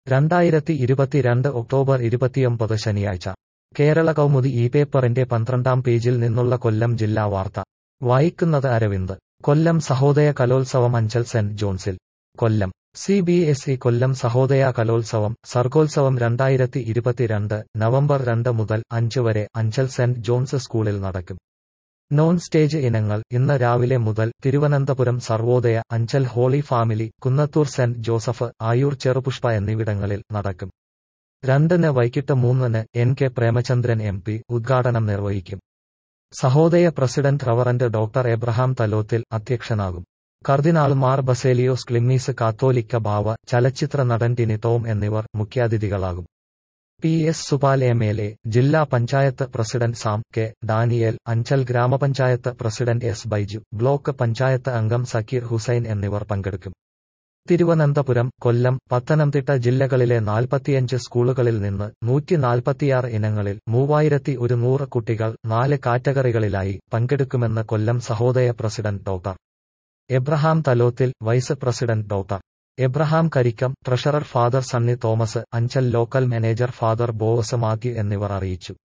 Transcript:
രണ്ടായിരത്തി ഇരുപത്തിരണ്ട് ഒക്ടോബർ ഇരുപത്തിയൊമ്പത് ശനിയാഴ്ച കേരള കൗമുദി ഈ പേപ്പറിന്റെ പന്ത്രണ്ടാം പേജിൽ നിന്നുള്ള കൊല്ലം ജില്ലാ വാർത്ത വായിക്കുന്നത് അരവിന്ദ് കൊല്ലം സഹോദയ കലോത്സവം അഞ്ചൽ സെന്റ് ജോൺസിൽ Kollam C B S E Kollam Sahodaya കലോത്സവം സർഗോത്സവം രണ്ടായിരത്തി ഇരുപത്തിരണ്ട് നവംബർ രണ്ട് മുതൽ അഞ്ച് വരെ അഞ്ചൽ സെന്റ് ജോൺസ് സ്കൂളിൽ നടക്കും നോൺ സ്റ്റേജ് ഇനങ്ങൾ ഇന്ന് രാവിലെ മുതൽ Thiruvananthapuram Sarvodaya Anchal holy family Kunnathur saint Joseph Ayur Cherupushpa എന്നിവിടങ്ങളിൽ നടക്കും രണ്ടിന് വൈകിട്ട് മൂന്നിന് N K Premachandran M P ഉദ്ഘാടനം നിർവഹിക്കും Sahodaya president reverend doctor Abraham Thalothil അധ്യക്ഷനാകും cardinal Mar Baselios Cleemis Catholicos Bava ചലച്ചിത്ര നടൻ ടിനി ടോം എന്നിവർ മുഖ്യാതിഥികളാകും P S Supal M L A ജില്ലാ panchayat president Sam K Daniel Anchal ഗ്രാമപഞ്ചായത്ത് president S Baiju block panchayat അംഗം സക്കീർ ഹുസൈൻ എന്നിവർ പങ്കെടുക്കും തിരുവനന്തപുരം കൊല്ലം പത്തനംതിട്ട ജില്ലകളിലെ നാൽപ്പത്തിയഞ്ച് സ്കൂളുകളിൽ നിന്ന് നൂറ്റി നാൽപ്പത്തിയാറ് ഇനങ്ങളിൽ മൂവായിരത്തി ഒരുന്നൂറ് കുട്ടികൾ നാല് കാറ്റഗറികളിലായി പങ്കെടുക്കുമെന്ന് Kollam Sahodaya president doctor Abraham Thalothil vice president doctor Abraham Karikkam treasurer father Sunny Thomas Anchal local manager father Bovas Mathew എന്നിവർ അറിയിച്ചു